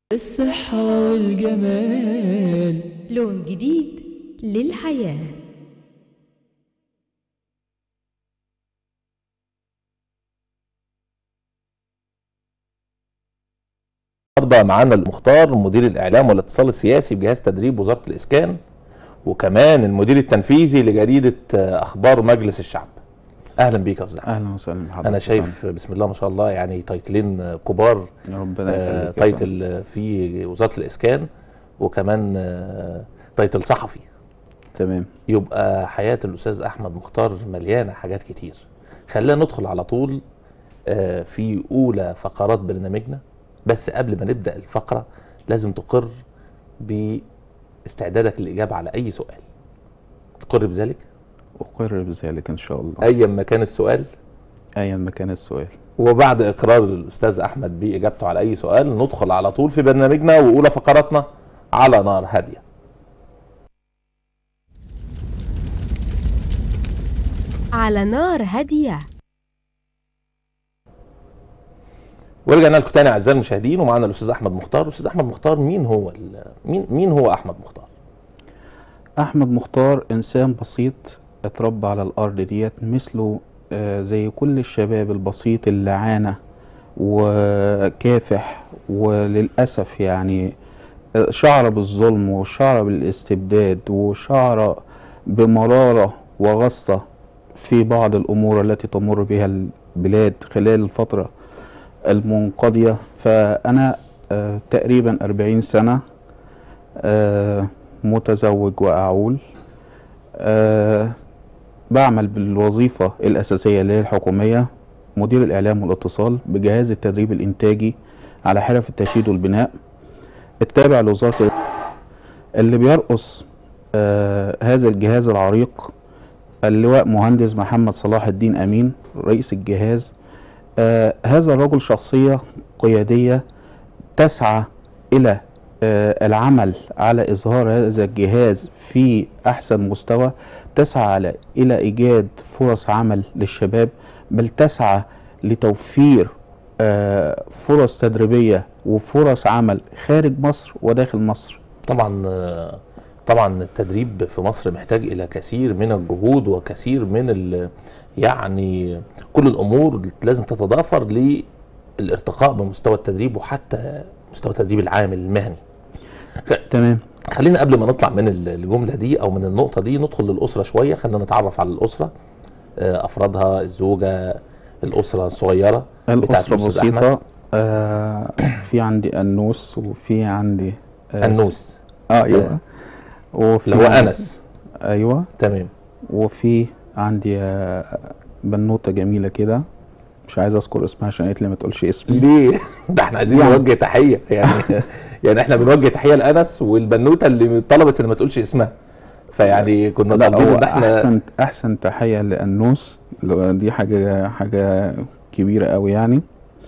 الصحة والجمال لون جديد للحياة النهارده معانا المختار مدير الاعلام والاتصال السياسي بجهاز تدريب وزاره الاسكان وكمان المدير التنفيذي لجريده آه، اخبار مجلس الشعب اهلا بيك يا استاذ أحمد. اهلا وسهلا بحضرتك انا شايف بسم الله ما شاء الله يعني تايتلين آه، كبار ربنا آه، يخليك يا تايتل آه، في وزاره الاسكان وكمان آه، تايتل صحفي فندم. تمام يبقى حياه الاستاذ احمد مختار مليانه حاجات كتير خلينا ندخل على طول آه، في اولى فقرات برنامجنا بس قبل ما نبدا الفقره لازم تقر باستعدادك للاجابه على اي سؤال تقر بذلك اقر بذلك ان شاء الله ايا ما كان السؤال ايا ما كان السؤال وبعد اقرار الاستاذ احمد باجابته على اي سؤال ندخل على طول في برنامجنا واولى فقراتنا على نار هاديه على نار هادية ورجعنا لكم تاني اعزائي المشاهدين ومعانا الاستاذ احمد مختار استاذ احمد مختار مين هو ال- مين مين هو احمد مختار احمد مختار انسان بسيط اتربى على الارض ديت مثله آه، زي كل الشباب البسيط اللي عانى وكافح وللاسف يعني آه، شعر بالظلم وشعر بالاستبداد وشعر بمراره وغصه في بعض الامور التي تمر بها البلاد خلال الفتره المنقضيه فانا آه، تقريبا 40 سنه آه، متزوج وأعول أه بعمل بالوظيفة الأساسية اللي هي الحكومية مدير الإعلام والاتصال بجهاز التدريب الإنتاجي على حرف التشييد والبناء التابع لوزارة اللي بيرقص أه هذا الجهاز العريق اللواء مهندس محمد صلاح الدين أمين رئيس الجهاز أه هذا الرجل شخصية قيادية تسعى إلى آه، العمل على إظهار هذا الجهاز في أحسن مستوى تسعى على إلى إيجاد فرص عمل للشباب بل تسعى لتوفير آه، فرص تدريبية وفرص عمل خارج مصر وداخل مصر طبعا آه، طبعا التدريب في مصر محتاج الى كثير من الجهود وكثير من ال يعني كل الامور لازم تتضافر للارتقاء بمستوى التدريب وحتى مستوى التدريب العام المهني تمام خلينا قبل ما نطلع من ال- الجمله دي او من النقطه دي ندخل للاسره شويه خلينا نتعرف على الاسره آه، افرادها الزوجه الاسره الصغيره بتاعت الأسرة الأستاذ أحمد. بسيطة آه، في عندي أنوس وفي عندي آه، النوس اه ايوه وفي اللي هو عندي- انس ايوه تمام وفي عندي آه، بنوته جميله كده مش عايز اذكر اسمها عشان قالت لي ما تقولش اسمي ليه؟ ده احنا عايزين يعني- نوجه تحيه يعني يعني احنا بنوجه تحيه لانس والبنوته اللي طلبت ان ما تقولش اسمها فيعني كنا لا طالبين هو ان احنا احسن احسن تحيه لانوس لو دي حاجه حاجه كبيره قوي يعني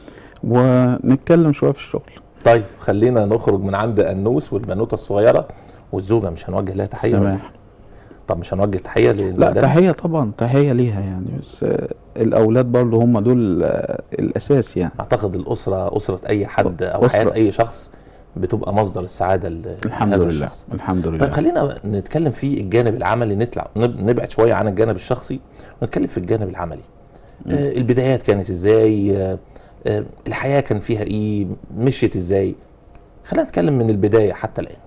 ونتكلم شويه في الشغل طيب خلينا نخرج من عند انوس والبنوته الصغيره والزوجه مش هنوجه لها تحيه ولا إيه؟ سماح طب مش هنوجه تحيه لا للمدام تحيه طبعا تحيه ليها يعني بس آه، الاولاد برضه هم دول آه، الاساس يعني اعتقد الاسره اسره اي حد او أسرة. حياه اي شخص بتبقى مصدر السعاده ل- الحمد لهذا لله الشخص الحمد لله طيب خلينا نتكلم في الجانب العملي نطلع نب- نبعد شويه عن الجانب الشخصي ونتكلم في الجانب العملي آه البدايات كانت ازاي آه آه الحياه كان فيها ايه مشيت ازاي خلينا نتكلم من البدايه حتى الان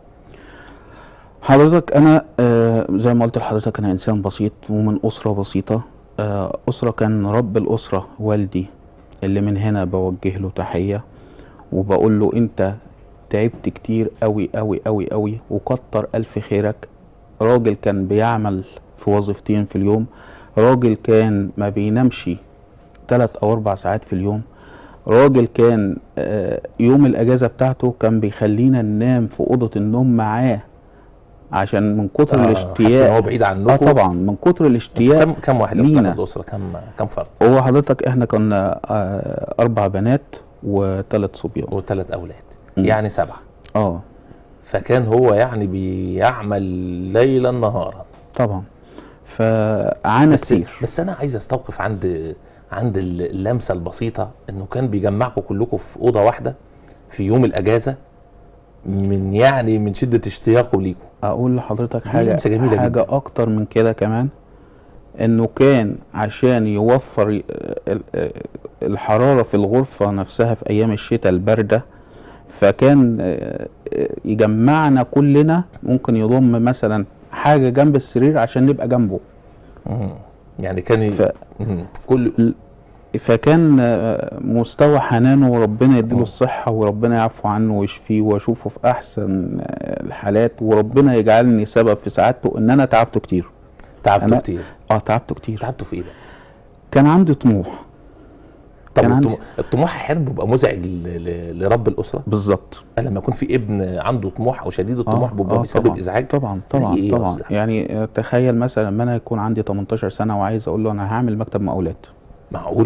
حضرتك انا آه زي ما قلت لحضرتك انا انسان بسيط ومن اسره بسيطه آه اسره كان رب الاسره والدي اللي من هنا بوجه له تحيه وبقول له انت تعبت كتير قوي قوي قوي قوي وكتر الف خيرك راجل كان بيعمل في وظيفتين في اليوم راجل كان ما بينامش تلات او اربع ساعات في اليوم راجل كان آه، يوم الاجازه بتاعته كان بيخلينا ننام في اوضه النوم معاه عشان من كتر آه، حاسس ان الاشتياق هو بعيد اه عنكم طبعا من كتر الاشتياق كم كم واحد يا استاذ لينا. أحمد الاسره كم كم فرد هو حضرتك احنا كنا آه، اربع بنات وثلاث صبيان وثلاث اولاد مم. يعني سبعه اه فكان هو يعني بيعمل ليلا نهارا طبعا فعانى بس كتير بس انا عايز استوقف عند عند اللمسه البسيطه انه كان بيجمعكم كلكم في اوضه واحده في يوم الاجازه من يعني من شده اشتياقه ليكم اقول لحضرتك دي حاجه لمسة جميلة حاجه جدا. اكتر من كده كمان انه كان عشان يوفر ي- ال- ال- الحراره في الغرفه نفسها في ايام الشتاء البارده فكان آه، آه، يجمعنا كلنا ممكن يضم مثلا حاجه جنب السرير عشان نبقى جنبه مم. يعني كان ي... ف- مم. كل فكان آه، مستوى حنانه وربنا يديله مم. الصحة وربنا يعفو عنه ويشفيه واشوفه في احسن آه، الحالات وربنا يجعلني سبب في سعادته ان انا تعبته كتير تعبتوا أنا- كتير اه تعبته كتير تعبتوا في ايه بقى؟ كان عندي طموح طب كان عندي- الطموح, الطموح احيانا بيبقى مزعج ل... ل... لرب الاسره بالظبط لما يكون في ابن عنده طموح او شديد الطموح آه، بيبقى آه، بيسبب طبعاً، ازعاج طبعا طبعا زي إيه يا طبعا أستاذ؟ يعني آه، تخيل مثلا لما انا يكون عندي 18 سنة وعايز اقول له انا هعمل مكتب مقاولات معقول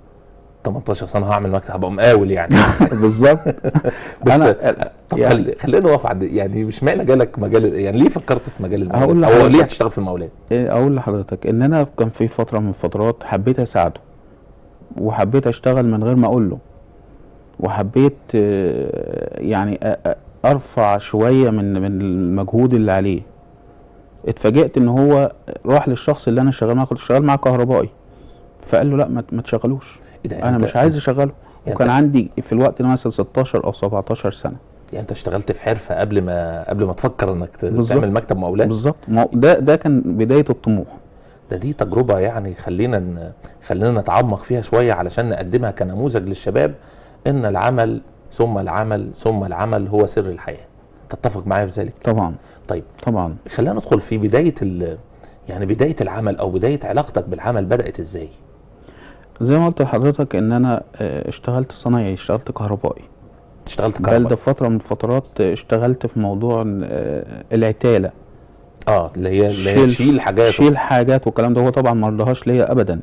18 سنه هعمل مكتب هبقى مقاول يعني بالظبط بس انا طب يعني- خلي خلينا نقف عند يعني مش معنى جالك مجال يعني ليه فكرت في مجال هقول المقاولات او لحضرتك- ليه هتشتغل في المقاولات إيه اقول لحضرتك ان انا كان في فتره من الفترات حبيت اساعده وحبيت اشتغل من غير ما اقول له وحبيت آه، يعني أ- أ- ارفع شويه من من المجهود اللي عليه اتفاجئت ان هو راح للشخص اللي انا شغال معاه كنت شغال معاه كهربائي فقال له لا ما ما تشغلوش ايه ده انا أنت- مش عايز اشغله يعني وكان أنت- عندي في الوقت ده مثلا 16 او 17 سنه يعني انت اشتغلت في حرفه قبل ما قبل ما تفكر انك ت- بالظبط. تعمل مكتب مقاولات بالظبط ما هو ده ده كان بدايه الطموح ده دي تجربه يعني خلينا ن... خلينا نتعمق فيها شويه علشان نقدمها كنموذج للشباب ان العمل ثم العمل ثم العمل هو سر الحياه تتفق معايا في ذلك طبعا طيب طبعا خلينا ندخل في بدايه ال... يعني بدايه العمل او بدايه علاقتك بالعمل بدات ازاي زي ما قلت لحضرتك ان انا آه، اشتغلت صنايعي اشتغلت كهربائي اشتغلت بل ده كهرباء فترة من الفترات اشتغلت في موضوع آه، العتالة اه اللي هي اللي هي شيل- تشيل حاجات شيل حاجات والكلام ده هو طبعا ما رضاهاش ليا ابدا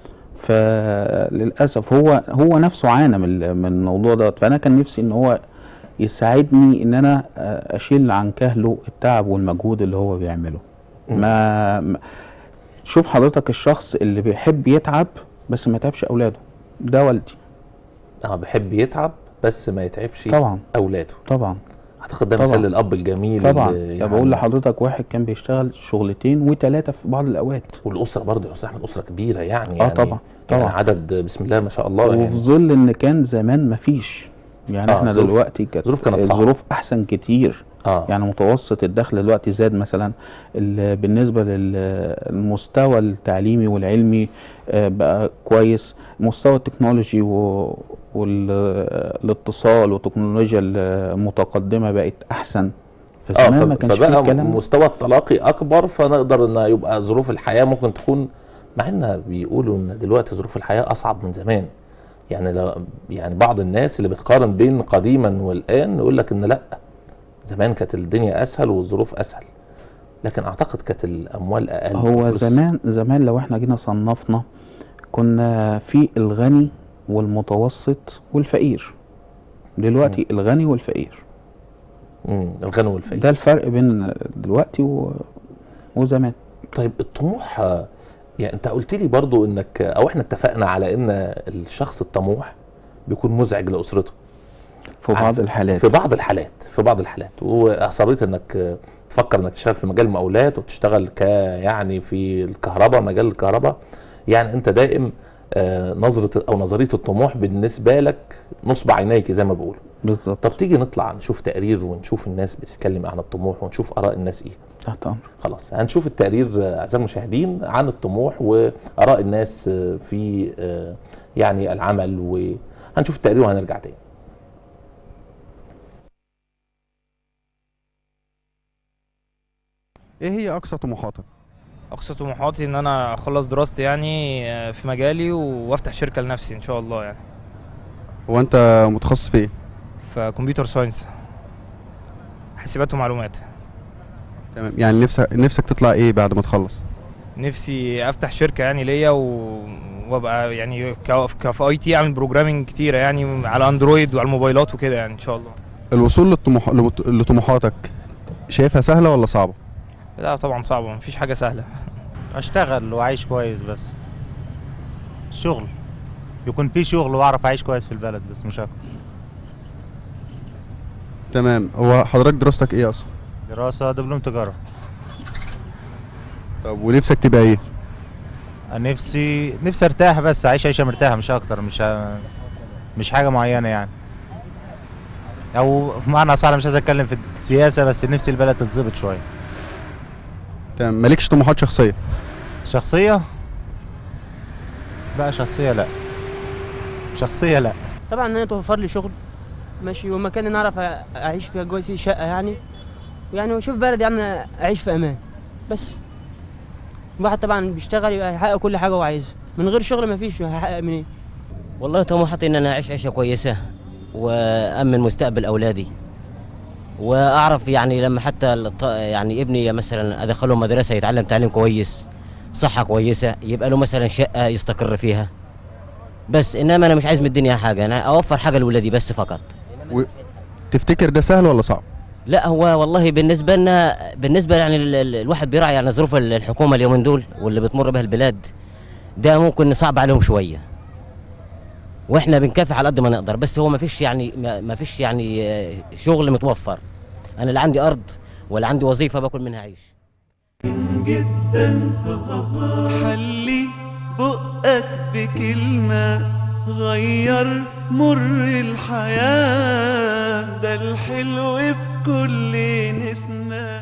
فللاسف هو هو نفسه عانى من من الموضوع ده فانا كان نفسي ان هو يساعدني ان انا آه، اشيل عن كهله التعب والمجهود اللي هو بيعمله مم. ما ما- شوف حضرتك الشخص اللي بيحب يتعب بس ما يتعبش اولاده ده والدي اه بيحب يتعب بس ما يتعبش طبعا اولاده طبعا اعتقد ده طبعا. مثال للاب الجميل طبعا اللي يعني بقول لحضرتك واحد كان بيشتغل شغلتين وثلاثه في بعض الاوقات والاسره برضه يا استاذ احمد اسره كبيره يعني اه يعني طبعا يعني طبعا عدد بسم الله ما شاء الله وفي يعني ظل ان كان زمان مفيش يعني آه، احنا ظروف- دلوقتي كانت ظروف كانت صعبة. الظروف احسن كتير اه يعني متوسط الدخل دلوقتي زاد مثلا ال- بالنسبه للمستوى التعليمي والعلمي آه، بقى كويس مستوى التكنولوجي والاتصال والتكنولوجيا المتقدمه بقت احسن اه فزمان ما ف- كانش فيه فبقى الكلام ده. مستوى التلاقي اكبر فنقدر ان يبقى ظروف الحياه ممكن تكون مع ان بيقولوا ان دلوقتي ظروف الحياه اصعب من زمان يعني لو يعني بعض الناس اللي بتقارن بين قديما والان يقول لك ان لا زمان كانت الدنيا اسهل والظروف اسهل لكن اعتقد كانت الاموال اقل هو والفلوس- زمان زمان لو احنا جينا صنفنا كنا في الغني والمتوسط والفقير دلوقتي الغني والفقير مم، الغنى والفقير ده الفرق بين دلوقتي و... وزمان طيب الطموح آه، يعني انت قلت لي برضو انك او احنا اتفقنا على ان الشخص الطموح بيكون مزعج لاسرته في بعض عارف- الحالات في بعض الحالات في بعض الحالات واصريت انك آه، تفكر انك تشتغل في مجال المقاولات وتشتغل ك يعني في الكهرباء مجال الكهرباء يعني انت دائم آه، نظرة او نظرية الطموح بالنسبة لك نصب عينيك زي ما بيقولوا بالظبط طب تيجي نطلع نشوف تقرير ونشوف الناس بتتكلم عن الطموح ونشوف اراء الناس ايه تحت امر خلاص هنشوف التقرير آه، اعزائي المشاهدين عن الطموح واراء الناس آه، في آه، يعني العمل وهنشوف التقرير وهنرجع تاني ايه هي اقصى طموحاتك اقصى طموحاتي ان انا اخلص دراستي يعني آه، في مجالي وافتح شركه لنفسي ان شاء الله يعني هو انت متخصص في ايه في كمبيوتر ساينس حاسبات ومعلومات تمام يعني نفسك نفسك تطلع ايه بعد ما تخلص نفسي افتح شركه يعني ليا و... وابقى يعني ك... ك- في اي تي اعمل بروجرامنج كتيره يعني على اندرويد وعلى الموبايلات وكده يعني ان شاء الله الوصول للطموح لمت- لطموحاتك شايفها سهله ولا صعبه لا طبعا صعبه مفيش حاجه سهله اشتغل وعايش كويس بس الشغل يكون في شغل واعرف اعيش كويس في البلد بس مش اكتر تمام هو حضرتك دراستك ايه اصلا دراسة دبلوم تجارة طب ونفسك تبقى ايه أنا نفسي نفسي ارتاح بس اعيش عيشة مرتاحة مش اكتر مش ه- مش حاجة معينة يعني او بمعنى اصح أنا مش عايز اتكلم في السياسة بس نفسي البلد تتظبط شوية تمام مالكش طموحات شخصيه شخصية لا شخصية لا شخصية لا طبعا ان هي توفر لي شغل ماشي ومكان ان اعرف اعيش فيها كويس فيه شقه يعني يعني واشوف بلد يعني اعيش في امان بس الواحد طبعا بيشتغل يبقى هيحقق كل حاجه هو عايزها من غير شغل مفيش هيحقق منين والله طموحاتي ان انا اعيش عيشه كويسه وامن مستقبل اولادي واعرف يعني لما حتى الط- يعني ابني مثلا ادخله مدرسه يتعلم تعليم كويس صحه كويسه يبقى له مثلا شقه يستقر فيها بس انما انا مش عايز من الدنيا حاجه انا اوفر حاجه لاولادي بس فقط و... تفتكر ده سهل ولا صعب لا هو والله بالنسبه لنا بالنسبه يعني ال- ال- الواحد بيراعي يعني ظروف ال- الحكومه اليومين دول واللي بتمر بها البلاد ده ممكن صعب عليهم شويه واحنا بنكافح على قد ما نقدر بس هو ما فيش يعني ما- ما فيش يعني آه، شغل متوفر انا لا عندي ارض ولا عندي وظيفه باكل منها عيش حلي بقك بكلمة غير مر الحياة ده الحلو في كل نسمة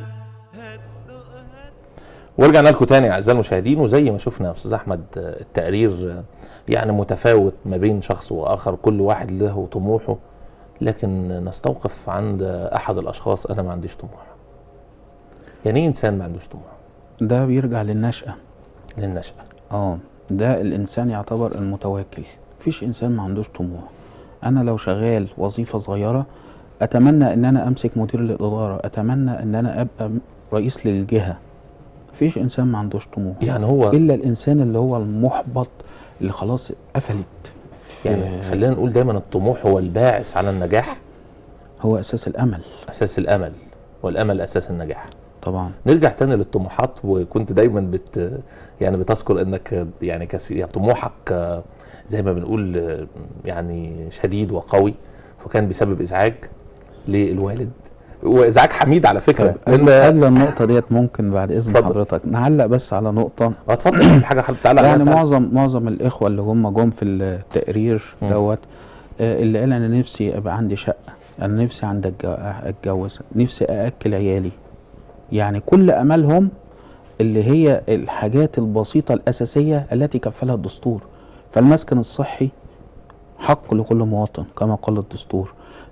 ورجعنا لكم تاني اعزائي المشاهدين وزي ما شفنا يا استاذ احمد آه، التقرير آه، يعني متفاوت ما بين شخص واخر كل واحد له طموحه لكن نستوقف عند احد الاشخاص انا ما عنديش طموح يعني ايه انسان ما عندوش طموح ده بيرجع للنشأة للنشأة اه ده الانسان يعتبر المتواكل مفيش انسان ما عندوش طموح انا لو شغال وظيفة صغيرة اتمنى ان انا امسك مدير الادارة اتمنى ان انا ابقى م- رئيس للجهة مفيش انسان ما عندوش طموح يعني هو الا الانسان اللي هو المحبط اللي خلاص قفلت في- يعني خلينا نقول دايما الطموح هو الباعث على النجاح هو اساس الامل اساس الامل والامل اساس النجاح طبعا نرجع تاني للطموحات وكنت دايما بت يعني بتذكر انك يعني كس... يعني طموحك آه، زي ما بنقول آه، يعني شديد وقوي فكان بيسبب ازعاج للوالد وازعاج حميد على فكره قبل لان قبل النقطة ديت ممكن بعد اذن اتفضل. حضرتك نعلق بس على نقطة اه اتفضل في حاجه حابب تعلق عليها يعني تعالى. معظم معظم الاخوه اللي هم جم في التقرير مم. دوت آه، اللي قال انا نفسي ابقى عندي شقه انا نفسي عندي أتج- اتجوز نفسي ااكل عيالي يعني كل املهم اللي هي الحاجات البسيطه الاساسيه التي كفلها الدستور فالمسكن الصحي حق لكل مواطن كما قال الدستور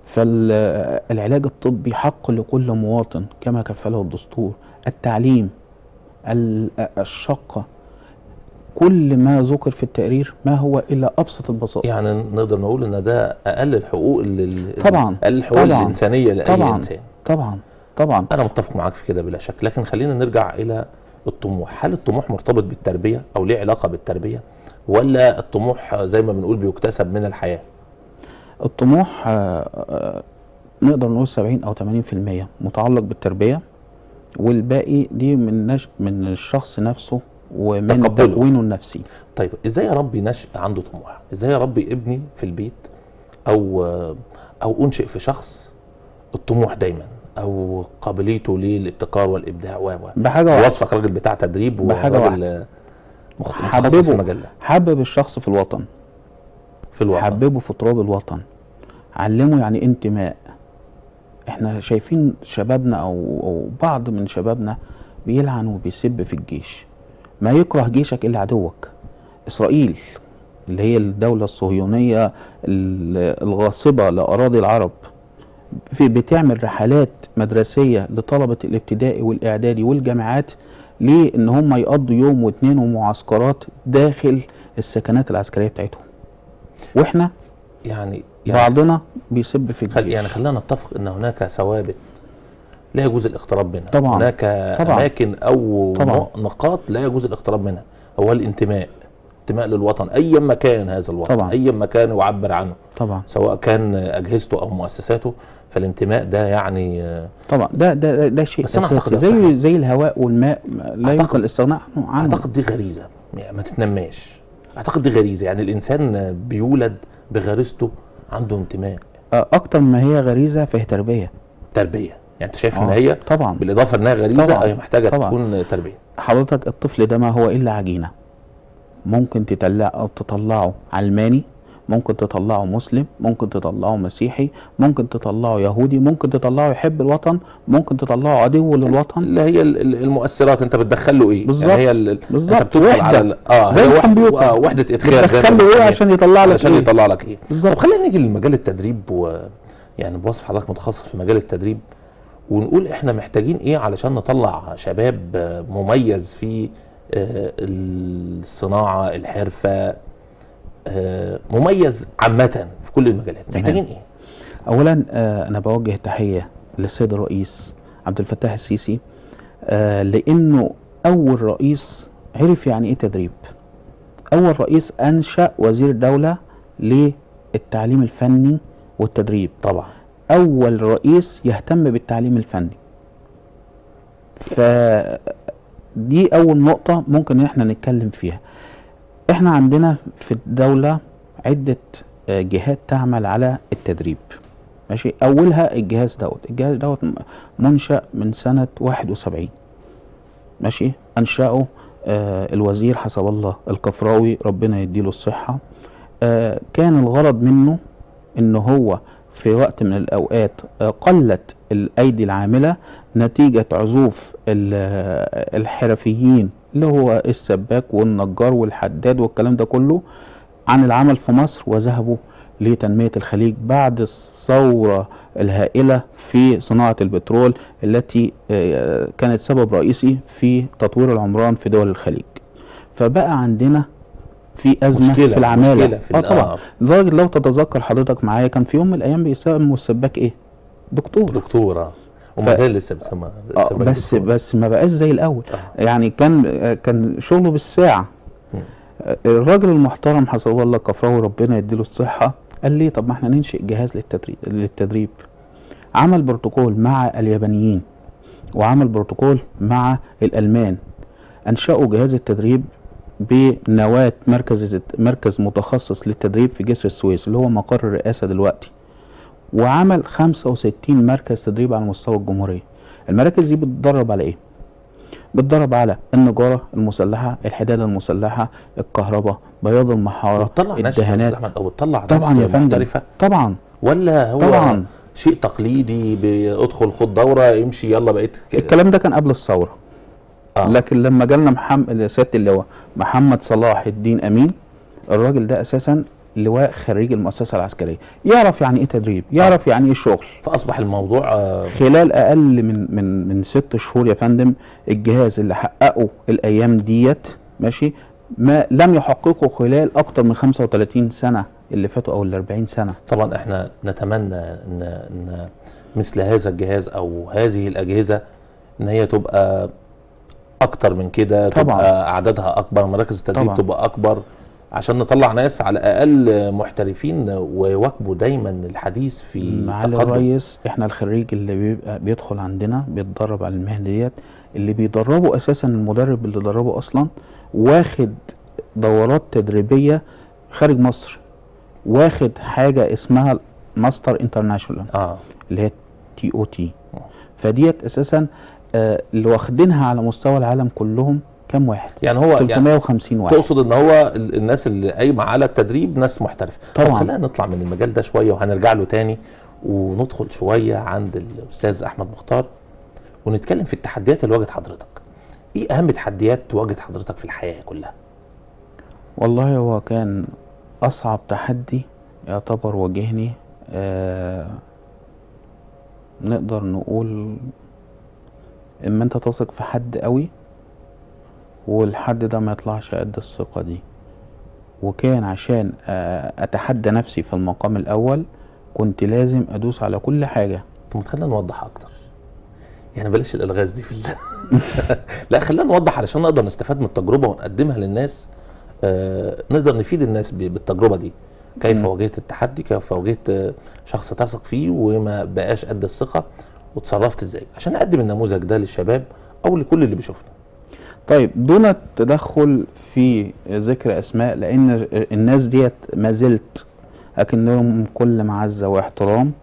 فالعلاج الطبي حق لكل مواطن كما كفله الدستور التعليم ال- الشقه كل ما ذكر في التقرير ما هو الا ابسط البساطه يعني نقدر نقول ان ده اقل الحقوق اللي طبعا اقل الحقوق طبعا الانسانيه لاي طبعا انسان طبعا طبعا انا متفق معاك في كده بلا شك لكن خلينا نرجع الى الطموح هل الطموح مرتبط بالتربيه او ليه علاقه بالتربيه ولا الطموح زي ما بنقول بيكتسب من الحياه الطموح آه، آه، نقدر نقول 70 او 80% متعلق بالتربيه والباقي دي من نش... من الشخص نفسه ومن تقبله. تكوينه النفسي طيب ازاي اربي نشء عنده طموح ازاي اربي ابني في البيت او او انشئ في شخص الطموح دايما او قابليته للابتكار والابداع و و بحاجه واحده وصفك راجل بتاع تدريب بحاجة وراجل مخ- متخصص في حببه المجال ده حبب الشخص في الوطن في الوطن حببه في تراب الوطن علمه يعني إيه انتماء احنا شايفين شبابنا او, أو بعض من شبابنا بيلعن وبيسب في الجيش ما يكره جيشك الا عدوك اسرائيل اللي هي الدولة الصهيونية ال- الغاصبة لأراضي العرب في بتعمل رحلات مدرسية لطلبة الابتدائي والإعدادي والجامعات ليه إن هم يقضوا يوم واتنين ومعسكرات داخل السكنات العسكرية بتاعتهم وإحنا يعني يعني بعضنا بيسب في خل الجيش يعني خلينا نتفق ان هناك ثوابت لا يجوز الاقتراب منها طبعاً. هناك طبعاً. اماكن او طبعاً. نق- نقاط لا يجوز الاقتراب منها هو الانتماء انتماء للوطن ايا ما كان هذا الوطن طبعاً. ايا ما كان يعبر عنه طبعا سواء كان اجهزته او مؤسساته فالانتماء ده يعني آه، طبعا ده ده ده- ده شيء بس أنا اساسي أعتقد زي أصلاً- زي الهواء والماء لا أعتقد- يمكن الاستغناء عنه عنه اعتقد دي غريزه يعني ما تتنماش اعتقد دي غريزه يعني الانسان بيولد بغريزته عنده انتماء آه، اكتر ما هي غريزه فهي تربيه تربيه يعني انت شايف ان آه، هي طبعا بالاضافه انها غريزه طبعاً، هي محتاجه طبعاً. تكون تربيه حضرتك الطفل ده ما هو الا عجينه ممكن تطلع او تطلعه علماني ممكن تطلعه مسلم ممكن تطلعه مسيحي ممكن تطلعه يهودي ممكن تطلعه يحب الوطن ممكن تطلعه عدو للوطن اللي هي ال- ال- المؤثرات انت بتدخل له ايه بالظبط. يعني هي ال- ال- بالظبط. انت بتدخل وحدة. على ال- اه زي هي وح- الكمبيوتر. آه وحده ادخال زي ما بتدخله ايه بنسميها. عشان يطلع لك عشان ايه يطلع لك ايه بالظبط. طب خلينا نيجي لمجال التدريب و يعني بوصف حضرتك متخصص في مجال التدريب ونقول احنا محتاجين ايه علشان نطلع شباب آه، مميز في آه، الصناعه الحرفه آه، مميز عامه في كل المجالات محتاجين ايه اولا آه انا بوجه تحيه للسيد الرئيس عبد الفتاح السيسي آه لانه اول رئيس عرف يعني ايه تدريب اول رئيس انشا وزير دوله للتعليم الفني والتدريب طبعا اول رئيس يهتم بالتعليم الفني ف دي اول نقطة ممكن ان احنا نتكلم فيها احنا عندنا في الدولة عدة آه، جهات تعمل على التدريب ماشي اولها الجهاز دوت الجهاز دوت م- منشأ من سنة 71 ماشي انشأه آه الوزير حسب الله الكفراوي ربنا يديله الصحة آه كان الغرض منه ان هو في وقت من الاوقات آه، قلت الايدي العامله نتيجه عزوف ال- آه، الحرفيين اللي هو السباك والنجار والحداد والكلام ده كله عن العمل في مصر وذهبوا لتنميه الخليج بعد الثوره الهائله في صناعه البترول التي آه، كانت سبب رئيسي في تطوير العمران في دول الخليج فبقى عندنا في ازمه مشكلة- في العماله مشكلة في اه ال- طبعا آه. لدرجه لو تتذكر حضرتك معايا كان في يوم من الايام بيسموا السباك ايه دكتور دكتوره وما ف- زال لسه بتسمى آه السباك بس دكتور. بس ما بقاش زي الاول آه. يعني كان آه، كان شغله بالساعه مم. آه، الراجل المحترم حسب الله كفراوي ربنا يديله الصحه قال لي طب ما احنا ننشئ جهاز للتدريب للتدريب عمل بروتوكول مع اليابانيين وعمل بروتوكول مع الالمان انشأوا جهاز التدريب بنواة مركز مركز متخصص للتدريب في جسر السويس اللي هو مقر الرئاسة دلوقتي وعمل 65 مركز تدريب على مستوى الجمهورية المراكز دي بتدرب على ايه؟ بتدرب على النجارة المسلحة الحدادة المسلحة الكهرباء بياض المحارة بتطلع ناس يا الدهانات أستاذ احمد او بتطلع طبعا ناس يا فندم محترفه طبعا ولا هو طبعا شيء تقليدي بيدخل خد دوره يمشي يلا بقيت ك- الكلام ده كان قبل الثورة آه. لكن لما جالنا محمد سياده اللواء محمد صلاح الدين امين الراجل ده اساسا لواء خريج المؤسسه العسكريه يعرف يعني ايه تدريب يعرف يعني ايه شغل فاصبح الموضوع آه، خلال اقل من من من ست شهور يا فندم الجهاز اللي حققه الايام ديت ماشي ما لم يحققه خلال اكتر من 35 سنه اللي فاتوا او ال 40 سنه طبعا احنا نتمنى ان ان مثل هذا الجهاز او هذه الاجهزه ان هي تبقى اكتر من كده طبعاً. تبقى اعدادها اكبر مراكز التدريب طبعاً. تبقى اكبر عشان نطلع ناس على الاقل محترفين ويواكبوا دايما الحديث في معالي تقدم الريس احنا الخريج اللي بيبقى بيدخل عندنا بيتدرب على المهنه ديت اللي بيدربه اساسا المدرب اللي دربه اصلا واخد دورات تدريبيه خارج مصر واخد حاجه اسمها ماستر انترناشونال اه اللي هي تي او تي فديت اساسا آه، اللي واخدينها على مستوى العالم كلهم كام واحد يعني هو يعني 350 واحد تقصد ان هو ال- الناس اللي قايمه على التدريب ناس محترفه طب طبعاً. خلينا نطلع من المجال ده شويه وهنرجع له تاني وندخل شويه عند الاستاذ احمد مختار ونتكلم في التحديات اللي واجهت حضرتك ايه اهم تحديات واجهت حضرتك في الحياه كلها والله هو كان أصعب تحدي يعتبر واجهني آه نقدر نقول إما أنت تثق في حد قوي والحد ده ما يطلعش قد الثقة دي وكان عشان آه أتحدى نفسي في المقام الأول كنت لازم أدوس على كل حاجة طب ما تخلينا نوضح اكتر يعني بلاش الالغاز دي في ال- لا خلينا نوضح علشان نقدر نستفاد من التجربه ونقدمها للناس آه نقدر نفيد الناس ب- بالتجربه دي كيف مم. واجهت التحدي كيف واجهت آه، شخص تثق فيه وما بقاش قد الثقه وتصرفت ازاي عشان نقدم النموذج ده للشباب او لكل اللي بيشوفنا طيب دون التدخل في ذكر اسماء لان الناس ديت ما زلت اكنهم كل معزه واحترام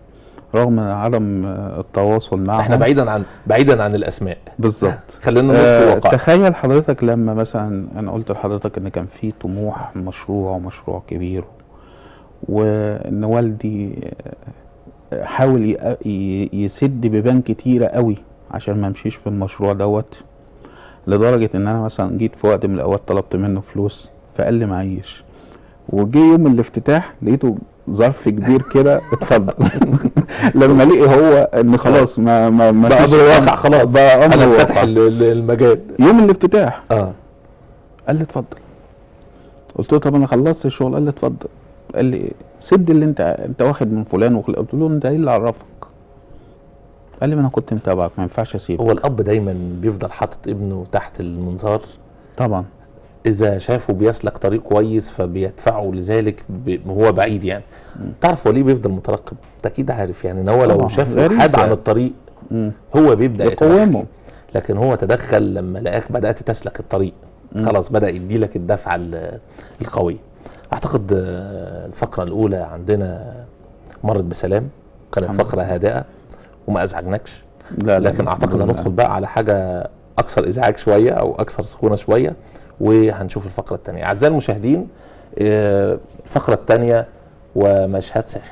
رغم عدم آه، التواصل معهم احنا بعيدا عن بعيدا عن الاسماء بالظبط خلينا آه، نذكر واقع تخيل حضرتك لما مثلا انا قلت لحضرتك ان كان في طموح مشروع ومشروع كبير وان والدي آه، حاول يق- ي- يسد بيبان كتيرة قوي عشان ما امشيش في المشروع دوت لدرجة ان انا مثلا جيت في وقت من الاوقات طلبت منه فلوس فقال لي معيش وجه يوم الافتتاح لقيته ظرف كبير كده اتفضل لما لقي هو ان خلاص ما ما ما بقى فيش امر واقع خلاص بقى امر انا فاتح واقع ال- ال- المجال يوم الافتتاح اه قال لي اتفضل قلت له طب انا خلصت الشغل قال لي اتفضل قال لي سد اللي انت انت واخد من فلان وخل... قلت له انت ايه اللي عرفك قال لي ما انا كنت متابعك ما ينفعش اسيبك هو الاب دايما بيفضل حاطط ابنه تحت المنظار طبعا اذا شافه بيسلك طريق كويس فبيدفعه لذلك ب- وهو بعيد يعني تعرف هو ليه بيفضل مترقب انت اكيد عارف يعني ان هو لو طبعا. شاف غريزة. حاد عن الطريق مم. هو بيبدا يتدخل. يقومه لكن هو تدخل لما لقاك بدات تسلك الطريق خلاص بدا يديلك الدفعه ال- القويه اعتقد آه، الفقره الاولى عندنا مرت بسلام كانت الحمد فقره هادئه وما ازعجناكش لا لا لكن اعتقد الحمد لله. هندخل بقى على حاجه اكثر ازعاج شويه او اكثر سخونه شويه وهنشوف الفقره الثانيه اعزائي المشاهدين آه، الفقره الثانيه ومشهد ساخن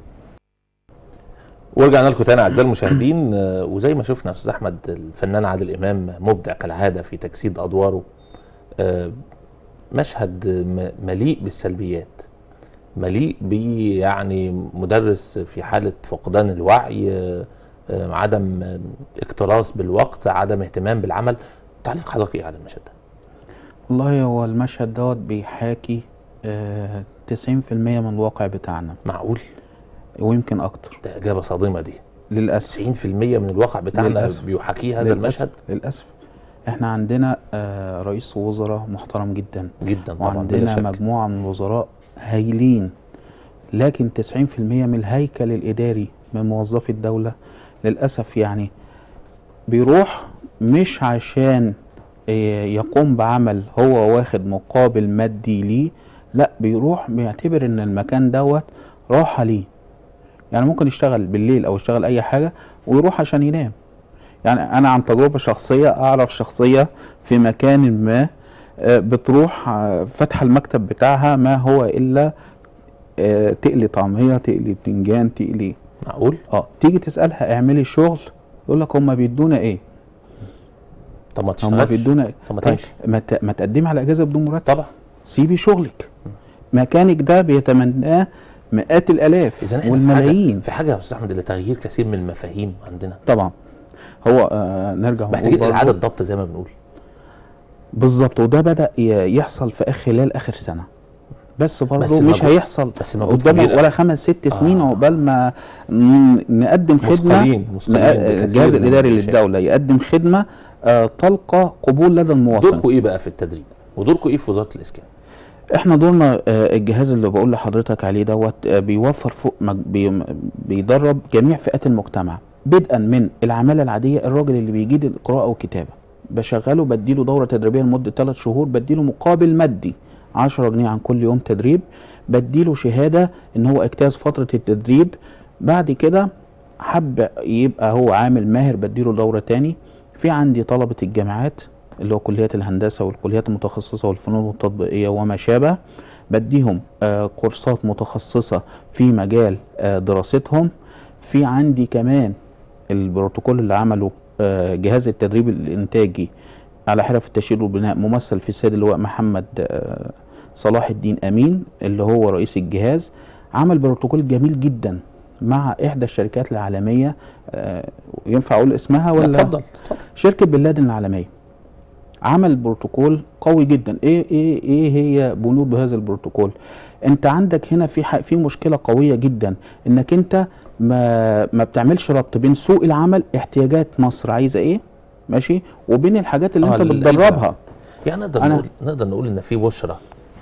ورجعنا لكم تاني اعزائي المشاهدين آه، وزي ما شفنا يا استاذ احمد الفنان عادل امام مبدع كالعاده في تجسيد ادواره آه، مشهد م- مليء بالسلبيات مليء ب يعني مدرس في حاله فقدان الوعي آه، آه، عدم آه، اكتراث بالوقت عدم اهتمام بالعمل تعليق حضرتك ايه على المشهد ده والله هو المشهد دوت بيحاكي آه 90% من الواقع بتاعنا معقول ويمكن اكتر ده اجابه صادمه دي للاسف 90% من الواقع بتاعنا للأسف. بيحاكيه هذا للأسف. المشهد للاسف احنا عندنا آه رئيس وزراء محترم جدا جدا طبعا بلا وعندنا شك مجموعة من الوزراء هايلين لكن 90% من الهيكل الإداري من موظفي الدولة للأسف يعني بيروح مش عشان آه، يقوم بعمل هو واخد مقابل مادي ليه لا بيروح بيعتبر ان المكان دوت راحة ليه يعني ممكن يشتغل بالليل او يشتغل اي حاجة ويروح عشان ينام يعني انا عن تجربة شخصية اعرف شخصية في مكان ما آه، بتروح آه، فاتحة المكتب بتاعها ما هو الا آه، تقلي طعمية تقلي بتنجان تقلي معقول اه تيجي تسألها اعملي شغل يقول لك هم بيدونا ايه طب ما هم تشتغلش بيدونا ايه طب ما طيب تمشي ما ت- ما تقدمي على اجازة بدون مرتب طبعا سيبي شغلك مكانك ده بيتمناه مئات الالاف اذا احنا في والملايين حاجه في حاجه يا استاذ احمد لتغيير كثير من المفاهيم عندنا طبعا هو آه نرجع ونقول محتاجين برضو- اعاده ضبط زي ما بنقول بالظبط وده بدأ ي- يحصل في آخر خلال آخر سنة بس برضه بس مش مجهود- هيحصل بس مجهود قدامه كبير ولا أوي. خمس ست سنين آه. عقبال ما ن- نقدم خدمة مثقلين مثقلين نق- بكثير الجهاز من الإداري المشاكل. للدولة يقدم خدمة آه، تلقى قبول لدى المواطن دوركم ايه بقى في التدريب ودوركم ايه في وزاره الاسكان احنا دورنا آه، الجهاز اللي بقول لحضرتك عليه دوت آه، بيوفر فوق مج- بي- بيدرب جميع فئات المجتمع بدءا من العمالة العادية الراجل اللي بيجيد القراءة والكتابة بشغله بديله دورة تدريبية لمدة 3 شهور بديله مقابل مادي 10 جنيه عن كل يوم تدريب بديله شهادة ان هو اجتاز فترة التدريب بعد كده حب يبقى هو عامل ماهر بديله دورة تاني في عندي طلبة الجامعات اللي هو كليات الهندسة والكليات المتخصصة والفنون التطبيقية وما شابه بديهم آه كورسات متخصصة في مجال آه دراستهم في عندي كمان البروتوكول اللي عمله آه جهاز التدريب الإنتاجي على حرف التشييد والبناء ممثل في السيد اللواء محمد آه صلاح الدين أمين اللي هو رئيس الجهاز عمل بروتوكول جميل جدا مع إحدى الشركات العالمية آه ينفع أقول اسمها ولا اتفضل شركة بن لادن العالمية عمل بروتوكول قوي جدا ايه ايه ايه هي بنود هذا البروتوكول انت عندك هنا في ح- في مشكله قويه جدا انك انت ما ما بتعملش ربط بين سوق العمل احتياجات مصر عايزه ايه ماشي وبين الحاجات اللي آه، انت اللعيبة. بتدربها يعني نقدر أنا- نقول نقدر نقول ان في بشرى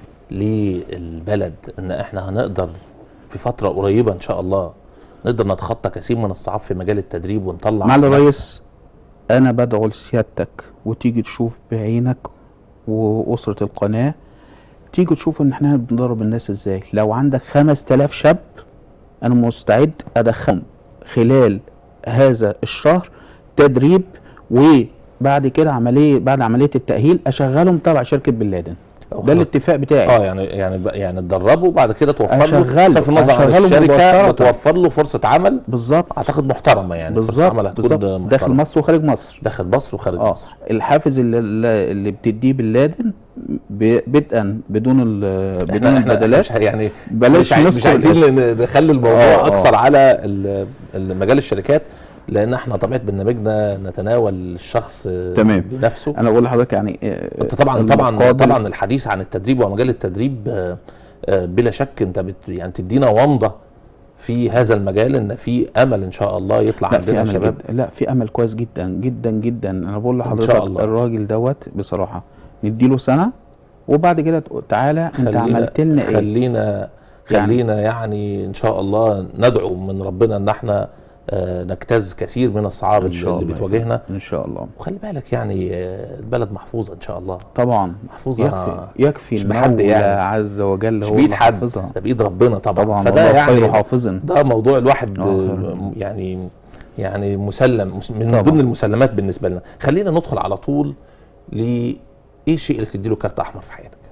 للبلد ان احنا هنقدر في فتره قريبه ان شاء الله نقدر نتخطى كثير من الصعاب في مجال التدريب ونطلع معالي الرئيس انا بدعو لسيادتك وتيجي تشوف بعينك واسره القناه تيجي تشوف ان احنا بندرب الناس ازاي لو عندك 5000 شاب انا مستعد ادخلهم خلال هذا الشهر تدريب وبعد كده عمليه بعد عمليه التاهيل اشغلهم تبع شركه بن لادن ده الاتفاق بتاعي اه يعني يعني ب- يعني تدربه وبعد كده توفر له أشغله، بصرف النظر عن أشغله الشركه مباشرة. بتوفر له فرصه عمل بالظبط اعتقد محترمه يعني فرصه بالظبط عمل هتكون بالظبط محترمة. داخل مصر وخارج مصر داخل مصر وخارج اه مصر الحافز اللي, اللي بتديه بن لادن ب- بدءا بدون ال- بدون احنا احنا البدلات مش ه- يعني بلاش مش, عاي- مش نذكر عايزين الاسم. ن- نخلي الموضوع آه، آه. اكثر على ال- ال- مجال الشركات لان احنا طبيعه برنامجنا نتناول الشخص تمام. بنفسه انا بقول لحضرتك يعني آه، انت طبعا طبعا المقابل- طبعا الحديث عن التدريب ومجال التدريب آه، آه، بلا شك انت بت يعني تدينا ومضه في هذا المجال ان في امل ان شاء الله يطلع لا في عندنا امل شباب جدا لا في امل كويس جدا جدا جدا انا بقول إن شاء لحضرتك الله. الراجل دوت بصراحه نديله سنه وبعد كده تقول تعالى انت خلينا عملت لنا ايه خلينا يعني- خلينا يعني ان شاء الله ندعو من ربنا ان احنا آه، نجتاز كثير من الصعاب ان اللي, شاء اللي الله بتواجهنا ان شاء الله وخلي بالك يعني آه، البلد محفوظه ان شاء الله طبعا محفوظه يكفي يكفي مش بحد المولى يعني عز وجل مش هو بايد اللي حد حافظها. ده بايد ربنا طبعا طبعا فده والله خير يعني حافظ ده موضوع الواحد آه، آه، يعني يعني مسلم مس- من طبعا. ضمن المسلمات بالنسبه لنا خلينا ندخل على طول ل ايه الشيء اللي تديله كارت احمر في حياتك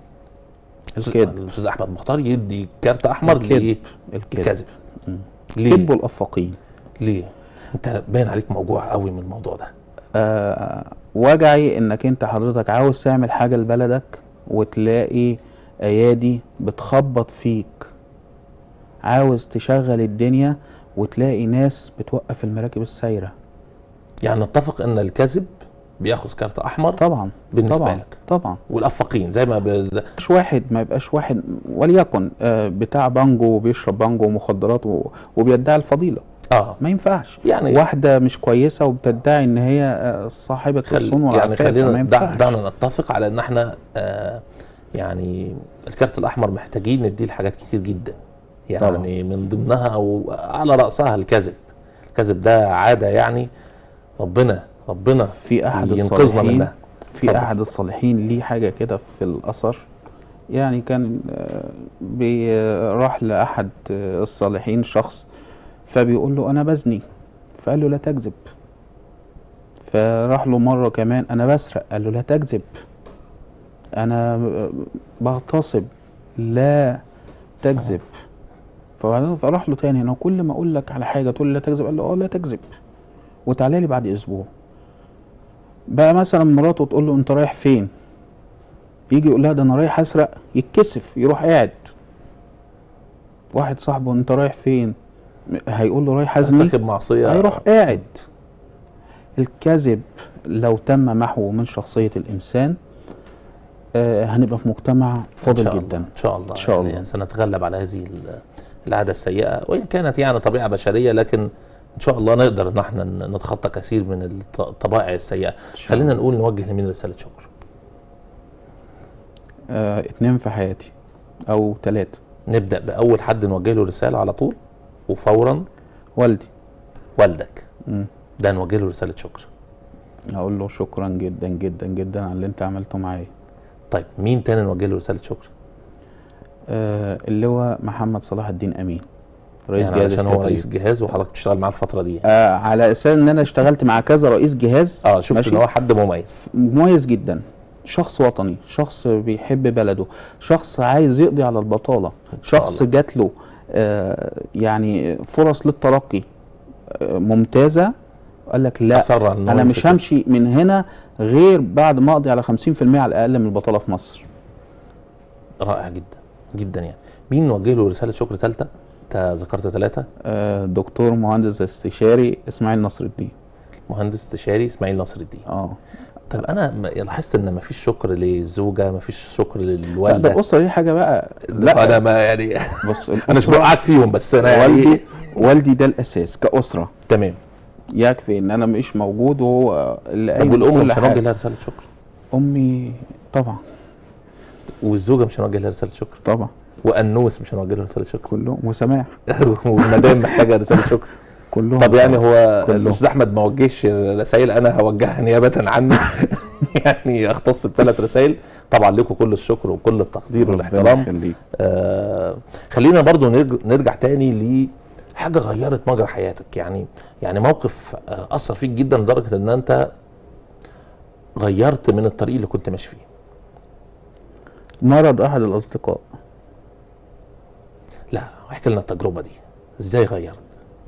الكذب. الاستاذ احمد مختار يدي كارت احمر الكذب. لايه الكذب. الكذب مم. ليه كذب الافاقين ليه انت باين عليك موجوع قوي من الموضوع ده آه وجعي انك انت حضرتك عاوز تعمل حاجه لبلدك وتلاقي ايادي بتخبط فيك عاوز تشغل الدنيا وتلاقي ناس بتوقف المراكب السايره يعني نتفق ان الكذب بياخذ كارت احمر طبعا بالنسبه طبعا لك طبعا والافاقين زي ما ب... مش واحد ما يبقاش واحد وليكن آه بتاع بانجو وبيشرب بانجو ومخدرات و- وبيدعي الفضيله اه ما ينفعش يعني واحده مش كويسه وبتدعي ان هي آه، صاحبه الصون خل... يعني والعفاف فما خلينا دع... ينفعش دعنا نتفق على ان احنا آه يعني الكارت الاحمر محتاجين نديه لحاجات كتير جدا يعني طبعا. من ضمنها او على راسها الكذب الكذب ده عاده يعني ربنا ربنا في احد ينقذنا الصالحين منها في اتفضل. احد الصالحين ليه حاجه كده في الاثر يعني كان آه، بي- آه، راح لاحد آه، الصالحين شخص فبيقول له انا بزني فقال له لا تكذب فراح له مره كمان انا بسرق قال له لا تكذب انا آه، بغتصب لا تكذب فبعدين فراح له تاني انا كل ما اقول لك على حاجه تقول لي لا تكذب قال له اه لا تكذب وتعالى لي بعد اسبوع بقى مثلا مراته تقول له انت رايح فين يجي يقول لها ده انا رايح اسرق يتكسف يروح قاعد واحد صاحبه انت رايح فين هيقول له رايح ازني ارتكب معصيه هيروح قاعد الكذب لو تم محوه من شخصية الإنسان آه هنبقى في مجتمع إن فاضل شاء جدا الله. ان شاء الله إن شاء يعني الله. سنتغلب على هذه ال- العاده السيئه وان كانت يعني طبيعه بشريه لكن ان شاء الله نقدر ان احنا ن- نتخطى كثير من الط- الطبائع السيئه شاء خلينا الله. نقول نوجه لمين رساله شكر آه اتنين في حياتي أو تلاتة نبدا باول حد نوجه له رساله على طول وفورا والدي والدك مم. ده نوجه له رساله شكر هقول له شكرا جدا جدا جدا على اللي انت عملته معايا طيب مين تاني نوجه له رساله شكر آه اللواء محمد صلاح الدين أمين رئيس يعني جهاز عشان هو التدريب. رئيس جهاز وحضرتك بتشتغل معاه الفتره دي آه على اساس ان انا اشتغلت مع كذا رئيس جهاز اه شفت ماشي؟ ان هو حد مميز مميز جدا شخص وطني شخص بيحب بلده شخص عايز يقضي على البطالة شاء شخص الله. جات له آه يعني فرص للترقي آه ممتازة قال لك لا أصر على إن هو انا يمسك مش همشي من هنا غير بعد ما اقضي على 50% على الاقل من البطالة في مصر رائع جدا جدا يعني مين نوجه له رساله شكر ثالثه انت ذكرت ثلاثه آه دكتور مهندس استشاري اسماعيل نصر الدين مهندس استشاري اسماعيل نصر الدين اه طيب انا م- لاحظت ان مفيش شكر للزوجه مفيش شكر لا للوالده ده الاسره دي حاجه بقى لا انا ما يعني بص انا مش بوقعك فيهم بس انا يعني والدي والدي ده الاساس كاسره تمام يكفي ان انا مش موجود وهو اللي طب قايم والام بكل مش هنوجه حاجة. لها رساله شكر امي طبعا والزوجه مش هنوجه لها رساله شكر طبعا والنوس مش هنوجه لها رساله شكر كلهم وسماح والمدام محتاجه رساله شكر كلهم طب يعني هو كلهم. الاستاذ احمد ما وجهش رسائل انا هوجهها نيابه عني يعني اختص بثلاث رسائل طبعا لكم كل الشكر وكل التقدير ربنا والاحترام يخليك. آه خلينا برضو نرج- نرجع تاني حاجه غيرت مجرى حياتك يعني يعني موقف آه، اثر فيك جدا لدرجه ان انت غيرت من الطريق اللي كنت ماشي فيه مرض احد الاصدقاء لا احكي لنا التجربه دي ازاي غيرت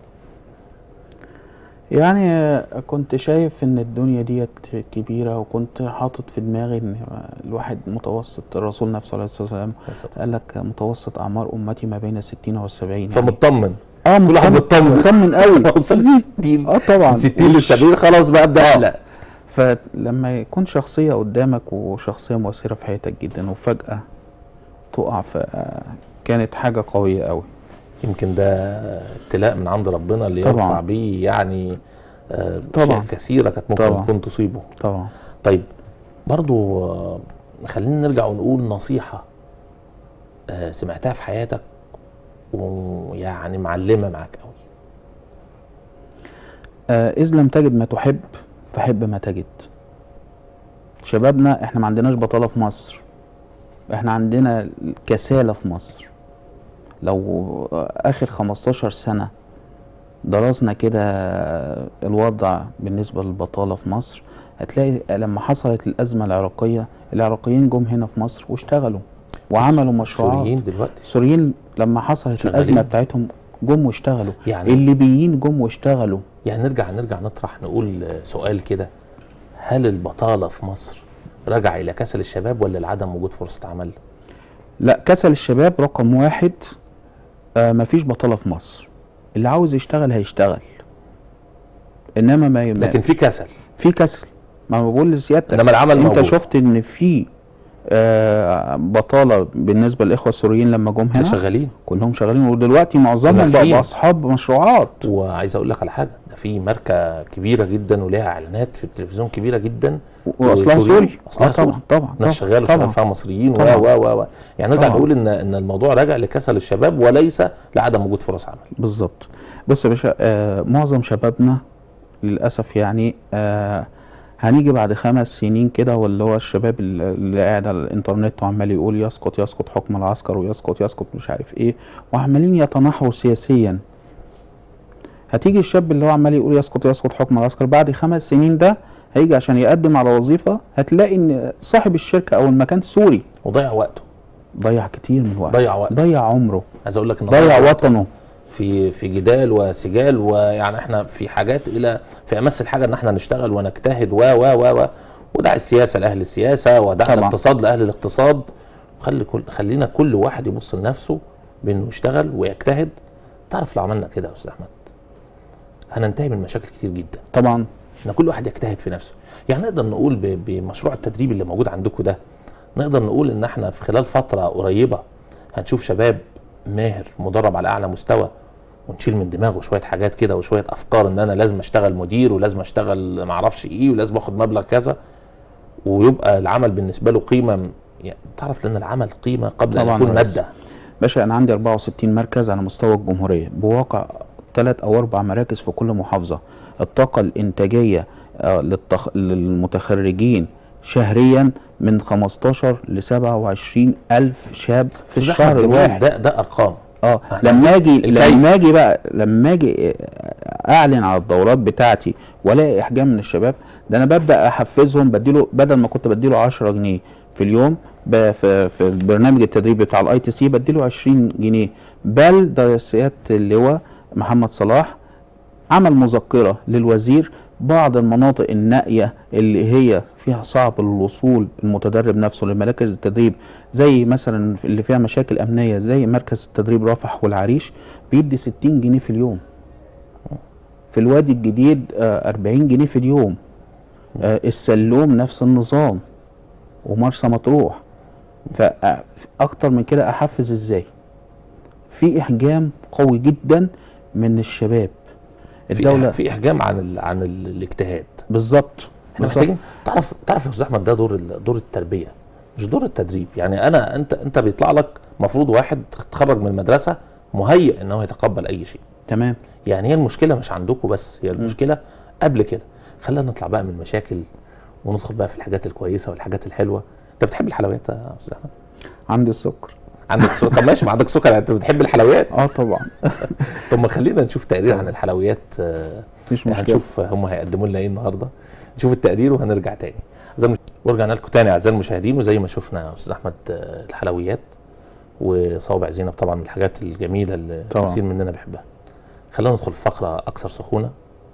يعني آه، كنت شايف ان الدنيا ديت كبيرة وكنت حاطط في دماغي ان الواحد متوسط الرسول نفسه عليه الصلاة والسلام قال لك متوسط اعمار امتي ما بين الستين والسبعين فمطمن اه كل واحد مطمن مطمن. مطمن قوي وصل 60 اه طبعا 60 وش- للسبيل خلاص بقى ابدا اقلق فلما يكون شخصية قدامك وشخصية مؤثرة في حياتك جدا وفجأة تقع في كانت حاجة قوية قوي يمكن ده ابتلاء من عند ربنا اللي طبعاً. يرفع بيه يعني آه، طبعاً. اشياء كثيره كانت ممكن طبعاً. تكون تصيبه طبعا طيب برضو آه، خلينا نرجع ونقول نصيحه آه، سمعتها في حياتك ويعني معلمه معاك قوي آه إذ لم تجد ما تحب فحب ما تجد شبابنا احنا ما عندناش بطالة في مصر احنا عندنا كسالة في مصر لو آه، آخر 15 سنة درسنا كده الوضع بالنسبة للبطالة في مصر هتلاقي لما حصلت الأزمة العراقية العراقيين جم هنا في مصر واشتغلوا وعملوا مشروعات السوريين دلوقتي السوريين لما حصلت شغالين. الأزمة بتاعتهم جم واشتغلوا يعني الليبيين جم واشتغلوا يعني نرجع نرجع نطرح نقول آه، سؤال كده هل البطاله في مصر رجع الى كسل الشباب ولا لعدم وجود فرصه عمل؟ لا كسل الشباب رقم واحد آه مفيش بطالة في مصر اللي عاوز يشتغل هيشتغل انما ما لكن في كسل في كسل ما أنا بقول لسيادتك انما العمل انت موجود شفت ان في آه بطالة بالنسبة للإخوة السوريين لما جم هنا شغالين كلهم شغالين ودلوقتي معظمهم وناجحين. بقوا أصحاب مشروعات وعايز اقول لك على حاجه ده في ماركه كبيره جدا وليها اعلانات في التلفزيون كبيره جدا واصلها وسوريين. سوري اصلها آه سوري طبعا طبعا ناس طبعاً، شغاله وشغال طبعاً. فيها مصريين و طبعاً. و و يعني نرجع طبعاً. نقول ان ان الموضوع راجع لكسل الشباب وليس لعدم وجود فرص عمل بالظبط بص يا باشا آه معظم شبابنا للاسف يعني آه هنيجي بعد خمس سنين كده واللي هو الشباب اللي اللي قاعد على الانترنت وعمال يقول يسقط يسقط حكم العسكر ويسقط يسقط مش عارف ايه وعمالين يتنحوا سياسيا هتيجي الشاب اللي هو عمال يقول يسقط يسقط حكم العسكر بعد خمس سنين ده هيجي عشان يقدم على وظيفه هتلاقي ان صاحب الشركه او المكان سوري وضيع وقته ضيع كتير من وقته ضيع وقت ضيع عمره عايز اقول لك ان ضيع ضيع وطنه في في جدال وسجال ويعني احنا في حاجات الى في امس الحاجه ان احنا نشتغل ونجتهد و و و و ودع السياسه لاهل السياسه ودع طبعا. الاقتصاد لاهل الاقتصاد خلي كل خلينا كل واحد يبص لنفسه بانه يشتغل ويجتهد تعرف لو عملنا كده يا استاذ احمد هننتهي من مشاكل كتير جدا طبعا ان كل واحد يجتهد في نفسه يعني نقدر نقول ب- بمشروع التدريب اللي موجود عندكم ده نقدر نقول ان احنا في خلال فتره قريبه هنشوف شباب ماهر مدرب على اعلى مستوى ونشيل من دماغه شويه حاجات كده وشويه افكار ان انا لازم اشتغل مدير ولازم اشتغل معرفش ايه ولازم اخد مبلغ كذا ويبقى العمل بالنسبه له قيمه م- يعني تعرف لان العمل قيمه قبل ان طبعاً يكون يا ريس. ماده باشا انا عندي 64 مركز على مستوى الجمهوريه بواقع ثلاث او اربع مراكز في كل محافظه الطاقه الانتاجيه آه، للتخ... للمتخرجين شهريا من 15 ل 27 الف شاب في أستاذ الشهر أحمد جمال، الواحد ده ده ارقام اه إحنا لما عايزين اجي الكيف. لما اجي بقى لما اجي اعلن على الدورات بتاعتي والاقي احجام من الشباب ده انا ببدا احفزهم بديله بدل ما كنت بديله 10 جنيه في اليوم ب- في في البرنامج التدريبي بتاع الاي تي سي بديله 20 جنيه بل ده سياده اللواء محمد صلاح عمل مذكره للوزير بعض المناطق النائيه اللي هي فيها صعب الوصول المتدرب نفسه لمراكز التدريب زي مثلا اللي فيها مشاكل امنيه زي مركز التدريب رفح والعريش بيدي 60 جنيه في اليوم في الوادي الجديد آه، 40 جنيه في اليوم آه، السلوم نفس النظام ومرسى مطروح فاكتر من كده احفز ازاي في احجام قوي جدا من الشباب الدوله الدوله في احجام عن ال عن ال الاجتهاد بالظبط احنا بالظبط. محتاجين تعرف تعرف يا استاذ احمد ده دور ال- دور التربيه مش دور التدريب يعني انا انت انت بيطلع لك مفروض واحد تخرج من المدرسه مهيئ ان هو يتقبل اي شيء تمام يعني هي المشكله مش عندكم بس هي المشكله قبل كده خلينا نطلع بقى من المشاكل وندخل بقى في الحاجات الكويسه والحاجات الحلوه انت بتحب الحلويات يا استاذ احمد عندي السكر عندك سكر طب ماشي ما عندك سكر انت بتحب الحلويات اه طبعا طب ما خلينا نشوف تقرير عن الحلويات آه، مفيش مشكله هنشوف هم هيقدموا لنا ايه النهارده نشوف التقرير وهنرجع تاني أعزائي المش- ورجعنا لكم تاني اعزائي المشاهدين وزي ما شفنا يا استاذ احمد آه، الحلويات وصوابع زينب طبعا من الحاجات الجميله اللي طبعاً. كثير مننا بيحبها خلينا ندخل في فقره اكثر سخونه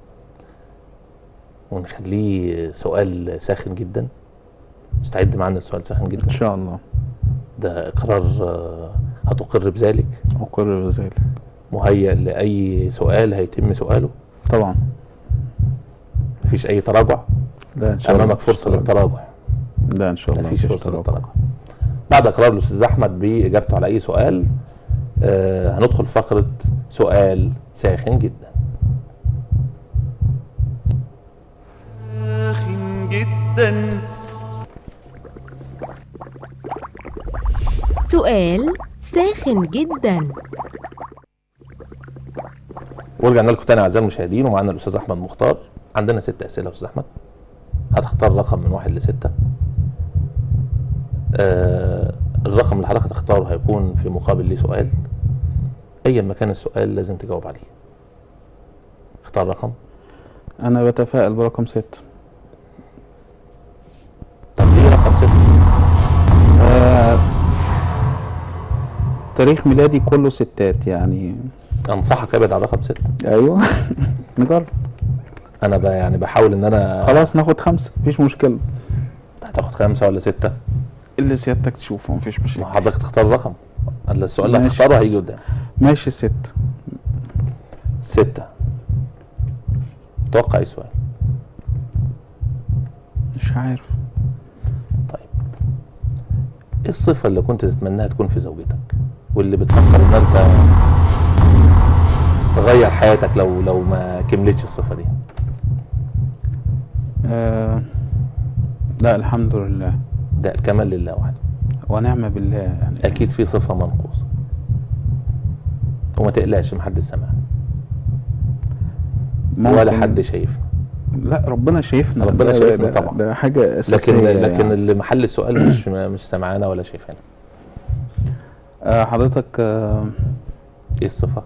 ونخليه سؤال ساخن جدا مستعد معانا لسؤال ساخن جدا ان شاء الله ده اقرار آه، هتقر بذلك اقر بذلك مهيأ لاي سؤال هيتم سؤاله طبعا مفيش اي تراجع لا ان شاء الله امامك فرصه للتراجع لا ان شاء الله مفيش مفيش فرصه تراجع. للتراجع بعد اقرار الاستاذ احمد باجابته على اي سؤال آه هندخل فقره سؤال ساخن جدا ساخن جدا سؤال ساخن جدا ورجعنا لكم تاني اعزائي المشاهدين ومعانا الاستاذ احمد مختار عندنا ست اسئله يا استاذ احمد هتختار رقم من واحد لسته آه الرقم اللي حضرتك هتختاره هيكون في مقابل ليه سؤال ايا ما كان السؤال لازم تجاوب عليه اختار رقم انا بتفائل برقم ستة طب ليه رقم سته آه تاريخ ميلادي كله ستات يعني انصحك ابعد عن رقم سته ايوه نجرب انا ب- يعني بحاول ان انا خلاص ناخد خمسة مفيش مشكلة هتاخد خمسه ولا سته اللي سيادتك تشوفه مفيش ما مشكلة حضرتك تختار رقم السؤال اللي ماشي. هتختاره هيجي قدام ماشي ست ستة توقع اي سؤال مش عارف طيب ايه الصفة اللي كنت تتمناها تكون في زوجتك واللي بتفكر ان انت تغير حياتك لو لو ما كملتش الصفة دي آه لا الحمد لله ده الكمال لله وحده ونعم بالله يعني اكيد في صفة منقوصة وما تقلقش محدش سمعنا ولا ممكن- حد شايفنا لا ربنا شايفنا ربنا ده- شايفنا ده- طبعا. ده حاجة أساسية لكن لكن يعني. اللي محل السؤال مش مش سمعانا ولا شايفانا آه حضرتك آه ايه الصفة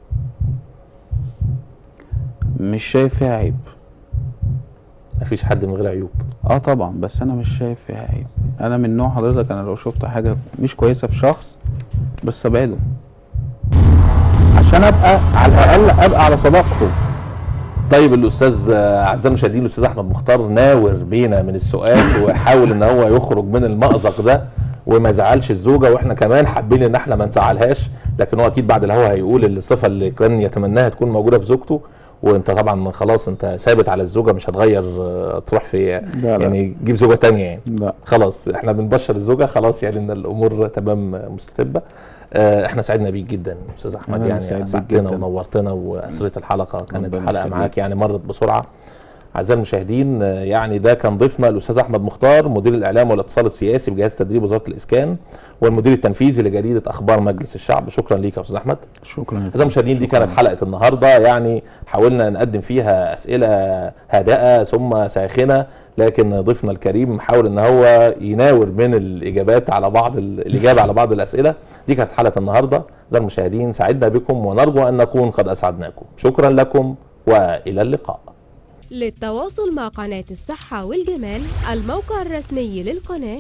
مش شايف فيها عيب مفيش حد من غير عيوب اه طبعا بس انا مش شايف فيها عيب انا من نوع حضرتك انا لو شفت حاجة مش كويسة في شخص بس ابعده عشان ابقى على الاقل ابقى على صداقته طيب الاستاذ آه، اعزائي المشاهدين الاستاذ احمد مختار ناور بينا من السؤال وحاول ان هو يخرج من المأزق ده وما يزعلش الزوجه واحنا كمان حابين ان احنا ما نزعلهاش لكن هو اكيد بعد الهوا هيقول الصفه اللي كان يتمناها تكون موجوده في زوجته وانت طبعا خلاص انت ثابت على الزوجه مش هتغير آه، تروح في لا. يعني تجيب زوجه تانية يعني لا خلاص احنا بنبشر الزوجه خلاص يعني ان الامور تمام مستتبه آه، احنا سعدنا بيك جدا استاذ احمد أنا يعني سعيد بيك اسعدتنا جداً. ونورتنا واسرت الحلقه كانت ربنا حلقه يخليك. معاك يعني مرت بسرعه اعزائي المشاهدين آه، يعني ده كان ضيفنا الاستاذ احمد مختار مدير الاعلام والاتصال السياسي بجهاز تدريب وزاره الاسكان والمدير التنفيذي لجريده اخبار مجلس الشعب شكرا ليك يا استاذ احمد شكرا اعزائي المشاهدين دي كانت حلقه النهارده يعني حاولنا نقدم فيها اسئله هادئه ثم ساخنه لكن ضيفنا الكريم حاول ان هو يناور من الاجابات على بعض ال- الاجابه على بعض الاسئله دي كانت حلقه النهارده اعزائي المشاهدين سعدنا بكم ونرجو ان نكون قد اسعدناكم شكرا لكم والى اللقاء للتواصل مع قناة الصحة والجمال الموقع الرسمي للقناة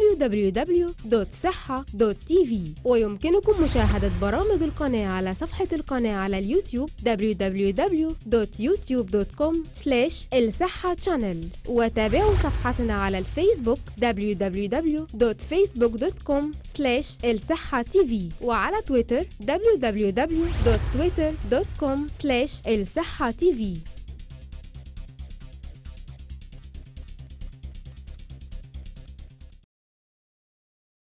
www.صحة.tv ويمكنكم مشاهدة برامج القناة على صفحة القناة على اليوتيوب www.youtube.com الصحة channel وتابعوا صفحتنا على الفيسبوك www.facebook.com الصحة tv وعلى تويتر www.twitter.com الصحة tv